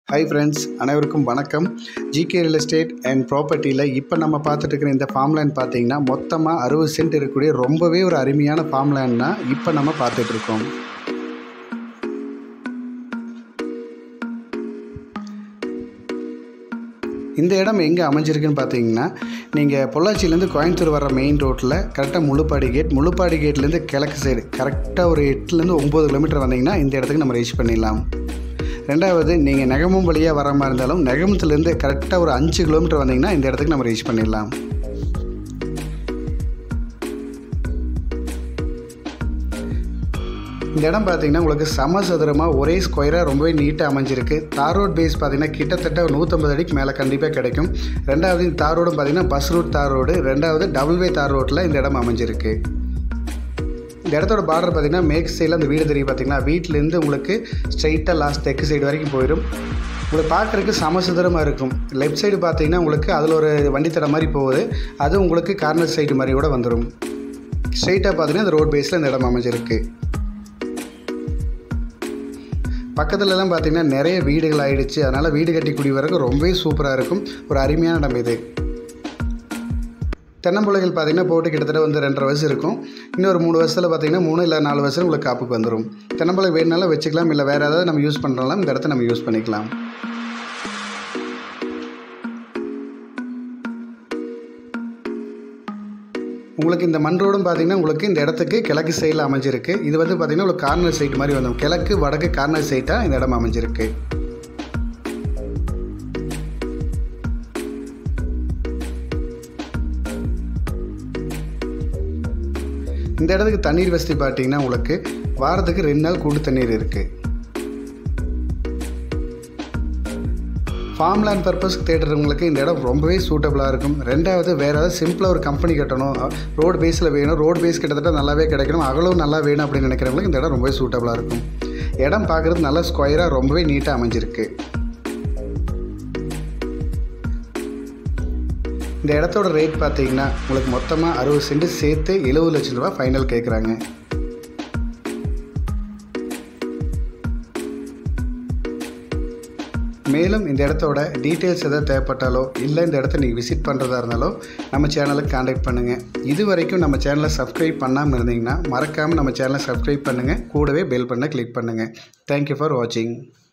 hi friends அனைவருக்கும் வணக்கம் GK real estate and ப்ராப்பர்ட்டியில் இப்போ நம்ம பார்த்துட்டு இருக்கிற இந்த ஃபார்ம் லேண்ட் பார்த்தீங்கன்னா மொத்தமாக அறுபது சென்ட் இருக்கக்கூடிய ரொம்பவே ஒரு அருமையான ஃபார்ம் லேண்ட் தான் இப்போ நம்ம பார்த்துட்டு இருக்கோம் இந்த இடம் எங்கே அமைஞ்சிருக்குன்னு பார்த்தீங்கன்னா நீங்கள் பொள்ளாச்சியிலேருந்து கோயம்புத்தூர் வர மெயின் ரோட்டில் கரெக்டாக முழுப்பாடி கேட் முழுப்பாடி கேட்லேருந்து கிழக்கு சைடு கரெக்டாக ஒரு எட்டுலேருந்து ஒம்பது கிலோமீட்டர் வந்தீங்கன்னா இந்த இடத்துக்கு நம்ம ரீச் பண்ணிடலாம் ரெண்டாவது நீங்கள் நெகமம் வழியாக வர மாதிரி இருந்தாலும் நெகமத்துலேருந்து கரெக்டாக ஒரு அஞ்சு கிலோமீட்டர் வந்தீங்கன்னா இந்த இடத்துக்கு நம்ம ரீச் பண்ணிடலாம் இந்த இடம் பார்த்தீங்கன்னா உங்களுக்கு சமசதுரமாக ஒரே ஸ்கொயராக ரொம்பவே நீட்டாக அமைஞ்சிருக்கு தார் ரோட் பேஸ் பார்த்தீங்கன்னா கிட்டத்தட்ட ஒரு நூற்றம்பது அடிக்கு மேலே கண்டிப்பாக கிடைக்கும் ரெண்டாவது இந்த தார் ரோடும் பார்த்தீங்கன்னா பஸ் ரூட் தார் ரோடு ரெண்டாவது டபுள் வே தார் ரோட்டில் இந்த இடம் அமைஞ்சிருக்கு இந்த இடத்தோட பார்டர் பார்த்தீங்கன்னா மேற்கு சைடில் அந்த வீடு தெரியும் பார்த்தீங்கன்னா வீட்டிலேருந்து உங்களுக்கு ஸ்ட்ரைட்டாக லாஸ்ட் தெற்கு சைடு வரைக்கும் போயிடும் உங்களுக்கு பார்க்குறதுக்கு சமசுதரமாக இருக்கும் லெஃப்ட் சைடு பார்த்தீங்கன்னா உங்களுக்கு அதில் ஒரு வண்டி தடம் மாதிரி போகுது அது உங்களுக்கு கார்னர் சைடு மாதிரி கூட வந்துடும் ஸ்ட்ரைட்டாக பார்த்தீங்கன்னா இந்த ரோட் பேஸில் இந்த இடம் அமைஞ்சிருக்கு பக்கத்துலலாம் பார்த்தீங்கன்னா நிறைய வீடுகள் ஆயிடுச்சு அதனால் வீடு கட்டி குடி வரக்கு ரொம்பவே சூப்பராக இருக்கும் ஒரு அருமையான இடம் இது தென்னம்பிள்ளைகள் பார்த்தீங்கன்னா போட்டு கிட்டத்தட்ட வந்து ரெண்டரை வருஷம் இருக்கும் இன்னொரு மூணு வருஷத்தில் பார்த்தீங்கன்னா மூணு இல்லை நாலு வருஷம் உங்களுக்கு காப்புக்கு வந்துடும் தென்னம்பிள்ளை வேணுனாலும் வச்சுக்கலாம் இல்லை வேறு ஏதாவது நம்ம யூஸ் பண்ணுறோம்லாம் இந்த இடத்த நம்ம யூஸ் பண்ணிக்கலாம் உங்களுக்கு இந்த மண் ரோடும் பார்த்தீங்கன்னா உங்களுக்கு இந்த இடத்துக்கு கிழக்கு சைடில் அமைஞ்சிருக்கு இது வந்து பார்த்தீங்கன்னா உங்களுக்கு கார்னர் சைட் மாதிரி வந்துடும் கிழக்கு வடக்கு கார்னர் சைட்டாக இந்த இடம் அமைஞ்சிருக்கு இந்த இடத்துக்கு தண்ணீர் வசதி பார்த்தீங்கன்னா உங்களுக்கு வாரத்துக்கு ரெண்டு நாள் கூட்டு தண்ணீர் இருக்குது ஃபார்ம் லேண்ட் பர்பஸ்க்கு தேடுறவங்களுக்கு இந்த இடம் ரொம்பவே சூட்டபுளாக இருக்கும் ரெண்டாவது வேறு ஏதாவது சிம்பிளாக ஒரு கம்பெனி கட்டணும் ரோடு பேஸில் வேணும் ரோடு பேஸ் கிட்டத்தட்ட நல்லாவே கிடைக்கணும் அகலும் நல்லா வேணும் அப்படின்னு நினைக்கிறவங்களுக்கு இந்த இடம் ரொம்பவே சூட்டபுளாக இருக்கும் இடம் பார்க்குறது நல்லா ஸ்கொயராக ரொம்பவே நீட்டாக அமைஞ்சிருக்கு இந்த இடத்தோட ரேட் பார்த்தீங்கன்னா உங்களுக்கு மொத்தமாக அறுபது சென்ட் சேர்த்து எழுபது லட்சம் ரூபா ஃபைனல் கேட்குறாங்க மேலும் இந்த இடத்தோட டீட்டெயில்ஸ் எதாவது தேவைப்பட்டாலோ இல்லை இந்த இடத்த நீங்கள் விசிட் பண்ணுறதா இருந்தாலோ நம்ம சேனலுக்கு காண்டாக்ட் பண்ணுங்கள் இது வரைக்கும் நம்ம சேனலை சப்ஸ்கிரைப் பண்ணாமல் இருந்தீங்கன்னா மறக்காமல் நம்ம சேனலை சப்ஸ்கிரைப் பண்ணுங்கள் கூடவே பெல் பண்ண கிளிக் பண்ணுங்கள் தேங்க்யூ ஃபார் வாட்சிங்